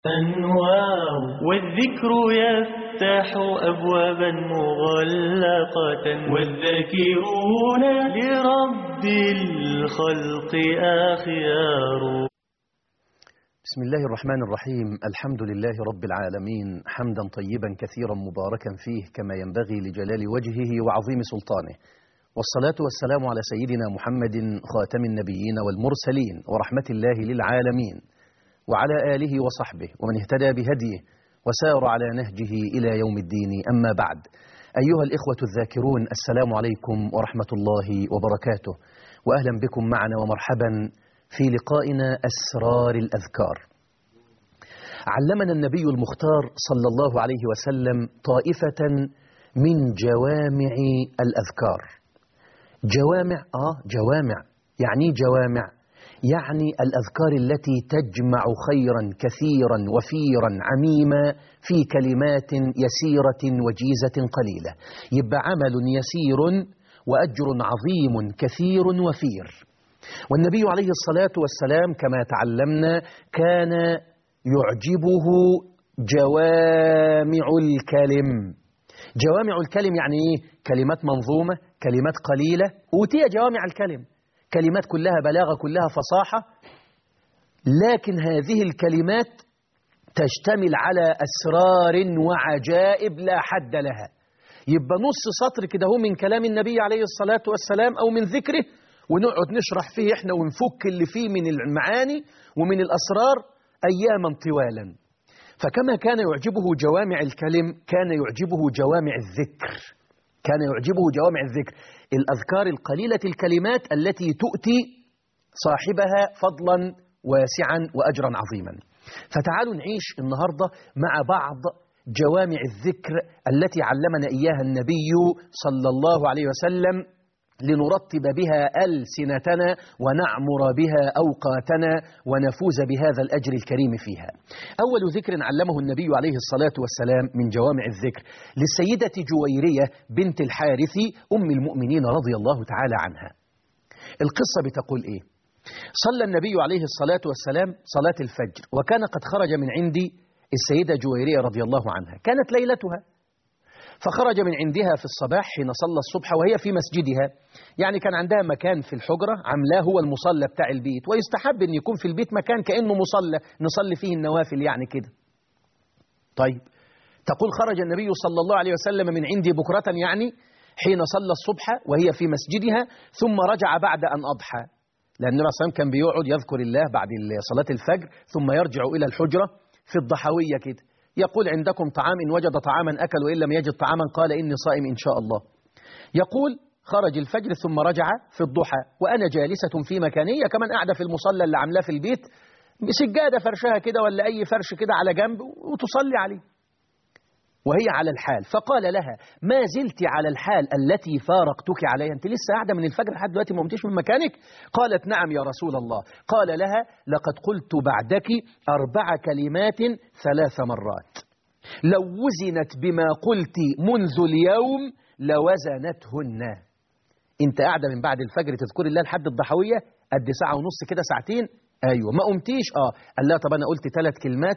أنوار والذكر يفتح أبوابا مغلقة والذاكرون لرب الخلق أخيار بسم الله الرحمن الرحيم الحمد لله رب العالمين حمدا طيبا كثيرا مباركا فيه كما ينبغي لجلال وجهه وعظيم سلطانه والصلاة والسلام على سيدنا محمد خاتم النبيين والمرسلين ورحمة الله للعالمين وعلى آله وصحبه ومن اهتدى بهديه وسار على نهجه إلى يوم الدين أما بعد أيها الإخوة الذاكرون السلام عليكم ورحمة الله وبركاته وأهلا بكم معنا ومرحبا في لقائنا أسرار الأذكار علمنا النبي المختار صلى الله عليه وسلم طائفة من جوامع الأذكار جوامع آه جوامع يعني جوامع يعني الأذكار التي تجمع خيرا كثيرا وفيرا عميما في كلمات يسيرة وجيزة قليلة يبقى عمل يسير وأجر عظيم كثير وفير والنبي عليه الصلاة والسلام كما تعلمنا كان يعجبه جوامع الكلم جوامع الكلم يعني ايه كلمات منظومة كلمات قليلة أوتي جوامع الكلم كلمات كلها بلاغة كلها فصاحة لكن هذه الكلمات تشتمل على أسرار وعجائب لا حد لها يبقى نص سطر كده هو من كلام النبي عليه الصلاة والسلام أو من ذكره ونقعد نشرح فيه احنا ونفك اللي فيه من المعاني ومن الأسرار أياما طوالا فكما كان يعجبه جوامع الكلم كان يعجبه جوامع الذكر كان يعجبه جوامع الذكر الأذكار القليلة الكلمات التي تؤتي صاحبها فضلا واسعا وأجرا عظيما فتعالوا نعيش النهاردة مع بعض جوامع الذكر التي علمنا إياها النبي صلى الله عليه وسلم لنرتب بها ألسنتنا ونعمر بها أوقاتنا ونفوز بهذا الأجر الكريم فيها أول ذكر علمه النبي عليه الصلاة والسلام من جوامع الذكر للسيدة جويرية بنت الحارث أم المؤمنين رضي الله تعالى عنها القصة بتقول إيه صلى النبي عليه الصلاة والسلام صلاة الفجر وكان قد خرج من عندي السيدة جويرية رضي الله عنها كانت ليلتها فخرج من عندها في الصباح حين صلى الصبح وهي في مسجدها يعني كان عندها مكان في الحجرة عاملاه هو المصلى بتاع البيت ويستحب أن يكون في البيت مكان كأنه مصلى نصلي فيه النوافل يعني كده طيب تقول خرج النبي صلى الله عليه وسلم من عندي بكرة يعني حين صلى الصبح وهي في مسجدها ثم رجع بعد أن أضحى لأن النبي صلى الله عليه وسلم كان بيقعد يذكر الله بعد صلاة الفجر ثم يرجع إلى الحجرة في الضحوية كده يقول عندكم طعام إن وجد طعاما أكل وإن لم يجد طعاما قال إني صائم إن شاء الله يقول خرج الفجر ثم رجع في الضحى وأنا جالسة في مكانية كمان قاعدة في المصلى اللي عاملاه في البيت سجادة فرشها كده ولا أي فرش كده على جنب وتصلي عليه وهي على الحال فقال لها ما زلت على الحال التي فارقتك عليها أنت لسه قاعدة من الفجر لحد دلوقتي ما قمتيش من مكانك قالت نعم يا رسول الله قال لها لقد قلت بعدك أربع كلمات ثلاث مرات لو وزنت بما قلت منذ اليوم لوزنتهن انت قاعدة من بعد الفجر تذكر الله لحد الضحوية قد ساعة ونص كده ساعتين أيوة ما قمتيش آه قال لها طب أنا قلت ثلاث كلمات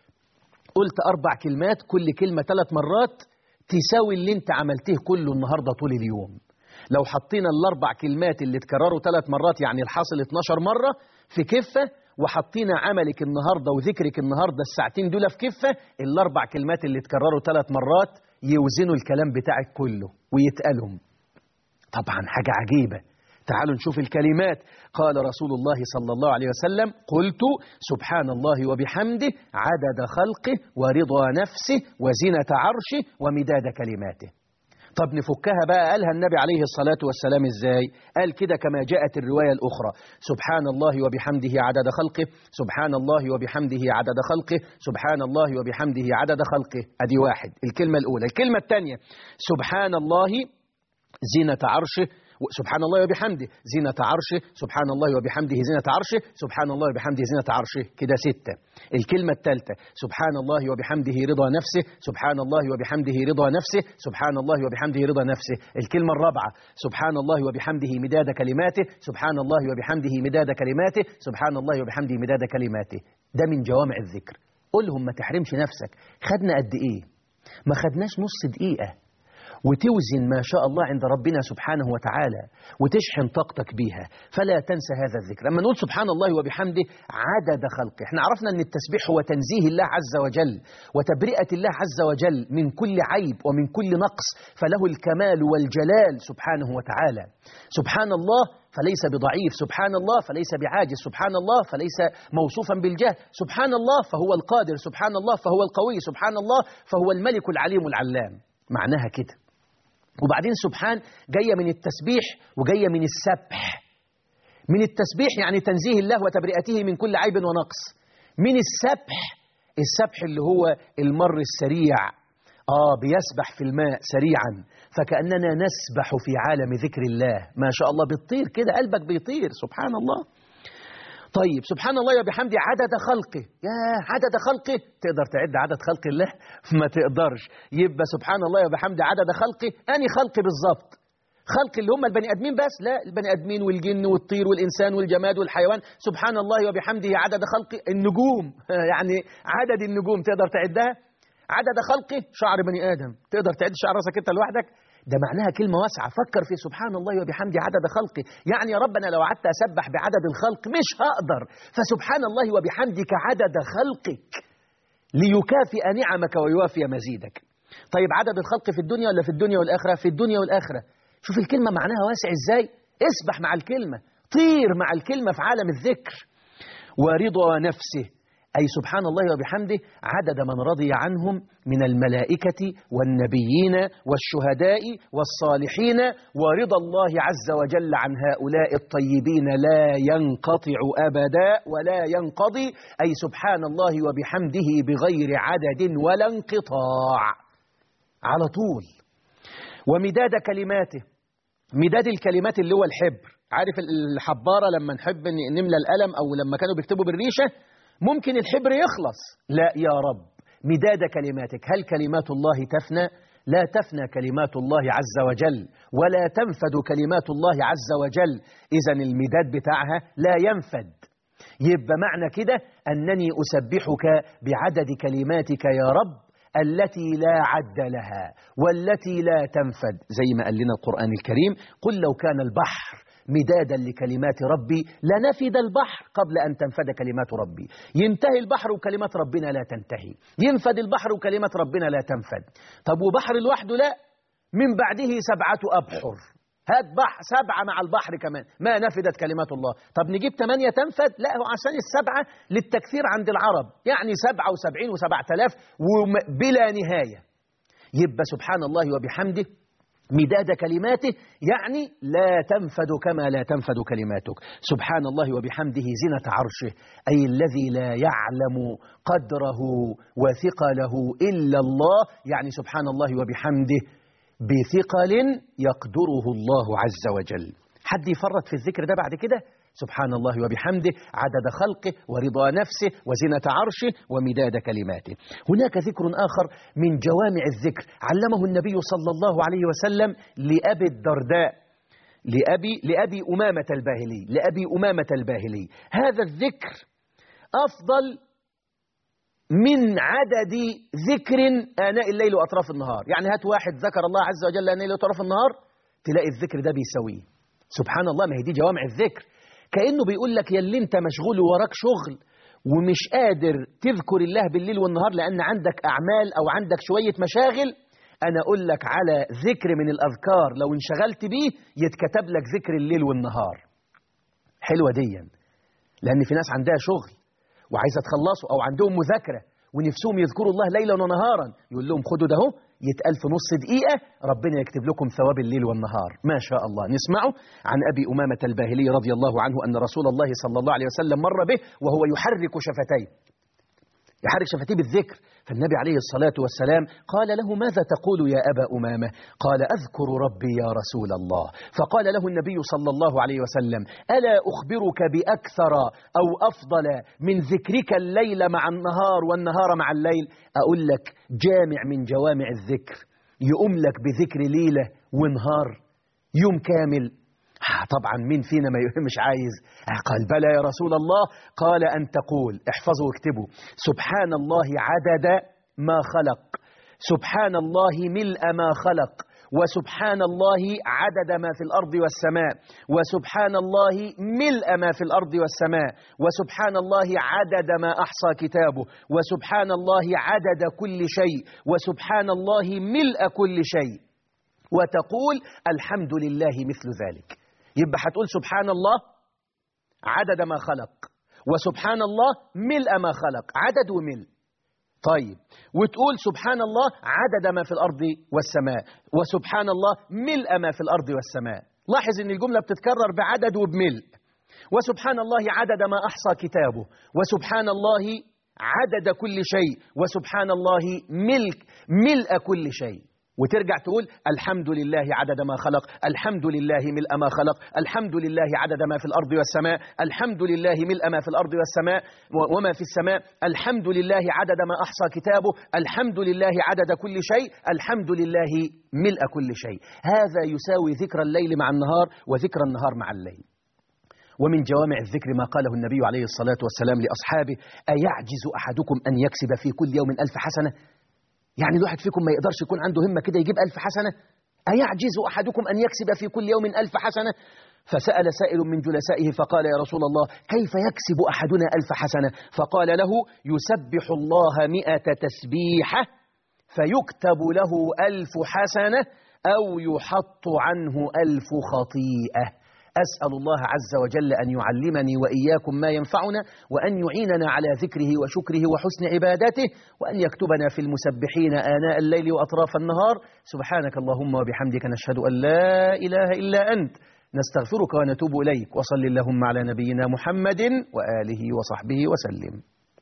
قلت أربع كلمات كل كلمة ثلاث مرات تساوي اللي انت عملته كله النهاردة طول اليوم لو حطينا الأربع كلمات اللي تكرروا ثلاث مرات يعني الحاصل 12 مرة في كفة وحطينا عملك النهاردة وذكرك النهاردة الساعتين دول في كفة الأربع كلمات اللي تكرروا ثلاث مرات يوزنوا الكلام بتاعك كله ويتقالهم طبعا حاجة عجيبة تعالوا نشوف الكلمات قال رسول الله صلى الله عليه وسلم قلت سبحان الله وبحمده عدد خلقه ورضا نفسه وزنة عرشه ومداد كلماته طب نفكها بقى قالها النبي عليه الصلاة والسلام ازاي قال كده كما جاءت الرواية الأخرى سبحان الله وبحمده عدد خلقه سبحان الله وبحمده عدد خلقه سبحان الله وبحمده عدد خلقه أدي واحد الكلمة الأولى الكلمة الثانية سبحان الله زينة عرشه سبحان الله وبحمده زينة عرشه سبحان الله وبحمده زينة عرشه سبحان الله وبحمده زينة عرشه كده ستة الكلمة الثالثة سبحان الله وبحمده رضا نفسه سبحان الله وبحمده رضا نفسه سبحان الله وبحمده رضا نفسه الكلمة الرابعة سبحان الله وبحمده مداد كلماته سبحان الله وبحمده مداد كلماته سبحان الله وبحمده مداد كلماته ده من جوامع الذكر قولهم ما تحرمش نفسك خدنا قد إيه ما خدناش نص دقيقة وتوزن ما شاء الله عند ربنا سبحانه وتعالى وتشحن طاقتك بيها فلا تنسى هذا الذكر لما نقول سبحان الله وبحمده عدد خلقه احنا عرفنا ان التسبيح هو تنزيه الله عز وجل وتبرئة الله عز وجل من كل عيب ومن كل نقص فله الكمال والجلال سبحانه وتعالى سبحان الله فليس بضعيف سبحان الله فليس بعاجز سبحان الله فليس موصوفا بالجهل سبحان الله فهو القادر سبحان الله فهو القوي سبحان الله فهو الملك العليم العلام معناها كده وبعدين سبحان جاية من التسبيح وجاية من السبح من التسبيح يعني تنزيه الله وتبرئته من كل عيب ونقص من السبح السبح اللي هو المر السريع آه بيسبح في الماء سريعا فكأننا نسبح في عالم ذكر الله ما شاء الله بتطير كده قلبك بيطير سبحان الله طيب سبحان الله وبحمده عدد خلقه يا عدد خلقه تقدر تعد عدد خلق الله ما تقدرش يبقى سبحان الله وبحمده عدد خلقه أني خلق بالظبط خلق اللي هم البني ادمين بس لا البني ادمين والجن والطير والانسان والجماد والحيوان سبحان الله وبحمده عدد خلق النجوم يعني عدد النجوم تقدر تعدها عدد خلقه شعر بني ادم تقدر تعد شعر راسك انت لوحدك ده معناها كلمة واسعة فكر في سبحان الله وبحمده عدد خلقه يعني يا رب أنا لو قعدت أسبح بعدد الخلق مش هقدر فسبحان الله وبحمدك عدد خلقك ليكافئ نعمك ويوافي مزيدك طيب عدد الخلق في الدنيا ولا في الدنيا والآخرة في الدنيا والآخرة شوف الكلمة معناها واسع إزاي اسبح مع الكلمة طير مع الكلمة في عالم الذكر ورضا نفسه أي سبحان الله وبحمده عدد من رضي عنهم من الملائكة والنبيين والشهداء والصالحين ورضا الله عز وجل عن هؤلاء الطيبين لا ينقطع أبدا ولا ينقضي أي سبحان الله وبحمده بغير عدد ولا انقطاع على طول ومداد كلماته مداد الكلمات اللي هو الحبر عارف الحبارة لما نحب نملى القلم أو لما كانوا بيكتبوا بالريشة ممكن الحبر يخلص لا يا رب مداد كلماتك هل كلمات الله تفنى لا تفنى كلمات الله عز وجل ولا تنفد كلمات الله عز وجل إذا المداد بتاعها لا ينفد يبقى معنى كده أنني أسبحك بعدد كلماتك يا رب التي لا عد لها والتي لا تنفد زي ما قال لنا القرآن الكريم قل لو كان البحر مدادا لكلمات ربي لنفد البحر قبل أن تنفد كلمات ربي ينتهي البحر وكلمات ربنا لا تنتهي ينفد البحر وكلمات ربنا لا تنفد طب وبحر لوحده لا من بعده سبعة أبحر هات بحر سبعة مع البحر كمان ما نفدت كلمات الله طب نجيب ثمانية تنفد لا هو عشان السبعة للتكثير عند العرب يعني سبعة وسبعين وسبعة آلاف بلا نهاية يبقى سبحان الله وبحمده مداد كلماته يعني لا تنفد كما لا تنفد كلماتك سبحان الله وبحمده زنة عرشه أي الذي لا يعلم قدره وثقله إلا الله يعني سبحان الله وبحمده بثقل يقدره الله عز وجل حد يفرط في الذكر ده بعد كده سبحان الله وبحمده عدد خلقه ورضا نفسه وزنة عرشه ومداد كلماته هناك ذكر آخر من جوامع الذكر علمه النبي صلى الله عليه وسلم لأبي الدرداء لأبي, لأبي أمامة الباهلي لأبي أمامة الباهلي هذا الذكر أفضل من عدد ذكر آناء الليل وأطراف النهار يعني هات واحد ذكر الله عز وجل آناء الليل وأطراف النهار تلاقي الذكر ده بيسويه سبحان الله ما هي دي جوامع الذكر كأنه بيقول لك يا اللي انت مشغول وراك شغل ومش قادر تذكر الله بالليل والنهار لأن عندك أعمال أو عندك شوية مشاغل أنا أقول لك على ذكر من الأذكار لو انشغلت بيه يتكتب لك ذكر الليل والنهار حلوة ديا لأن في ناس عندها شغل وعايزة تخلصوا أو عندهم مذاكرة ونفسهم يذكروا الله ليلا ونهارا يقول لهم خدوا ده يتقال في نص دقيقة ربنا يكتب لكم ثواب الليل والنهار ما شاء الله نسمعه عن أبي أمامة الباهلي رضي الله عنه أن رسول الله صلى الله عليه وسلم مر به وهو يحرك شفتيه يحرك شفتيه بالذكر فالنبي عليه الصلاة والسلام قال له ماذا تقول يا أبا أمامة قال أذكر ربي يا رسول الله فقال له النبي صلى الله عليه وسلم ألا أخبرك بأكثر أو أفضل من ذكرك الليل مع النهار والنهار مع الليل أقول لك جامع من جوامع الذكر يقوم لك بذكر ليلة ونهار يوم كامل طبعا مين فينا ما ي- مش عايز قال بلى يا رسول الله قال أن تقول احفظوا واكتبوا سبحان الله عدد ما خلق سبحان الله ملء ما خلق وسبحان الله عدد ما في الأرض والسماء وسبحان الله ملء ما في الأرض والسماء وسبحان الله عدد ما أحصى كتابه وسبحان الله عدد كل شيء وسبحان الله ملء كل شيء وتقول الحمد لله مثل ذلك يبقى هتقول سبحان الله عدد ما خلق وسبحان الله ملء ما خلق عدد وملء طيب وتقول سبحان الله عدد ما في الأرض والسماء وسبحان الله ملء ما في الأرض والسماء لاحظ ان الجملة بتتكرر بعدد وبملء وسبحان الله عدد ما أحصى كتابه وسبحان الله عدد كل شيء وسبحان الله ملك ملء كل شيء وترجع تقول الحمد لله عدد ما خلق الحمد لله ملء ما خلق الحمد لله عدد ما في الأرض والسماء الحمد لله ملء ما في الأرض والسماء و- وما في السماء الحمد لله عدد ما أحصى كتابه الحمد لله عدد كل شيء الحمد لله ملء كل شيء هذا يساوي ذكر الليل مع النهار وذكر النهار مع الليل ومن جوامع الذكر ما قاله النبي عليه الصلاة والسلام لأصحابه أيعجز أحدكم أن يكسب في كل يوم ألف حسنة يعني الواحد فيكم ما يقدرش يكون عنده همة كده يجيب ألف حسنة أيعجز أحدكم أن يكسب في كل يوم ألف حسنة فسأل سائل من جلسائه فقال يا رسول الله كيف يكسب أحدنا ألف حسنة فقال له يسبح الله مئة تسبيحة فيكتب له ألف حسنة أو يحط عنه ألف خطيئة أسأل الله عز وجل أن يعلمني وإياكم ما ينفعنا وأن يعيننا على ذكره وشكره وحسن عبادته وأن يكتبنا في المسبحين آناء الليل وأطراف النهار سبحانك اللهم وبحمدك نشهد أن لا إله إلا أنت نستغفرك ونتوب إليك وصل اللهم على نبينا محمد وآله وصحبه وسلم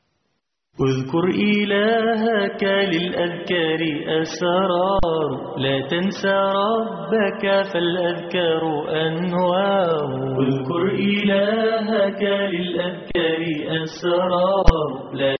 اذكر إلهك للأذكار أسرار لا تنسى ربك فالأذكار أنوار اذكر إلهك للأذكار أسرار لا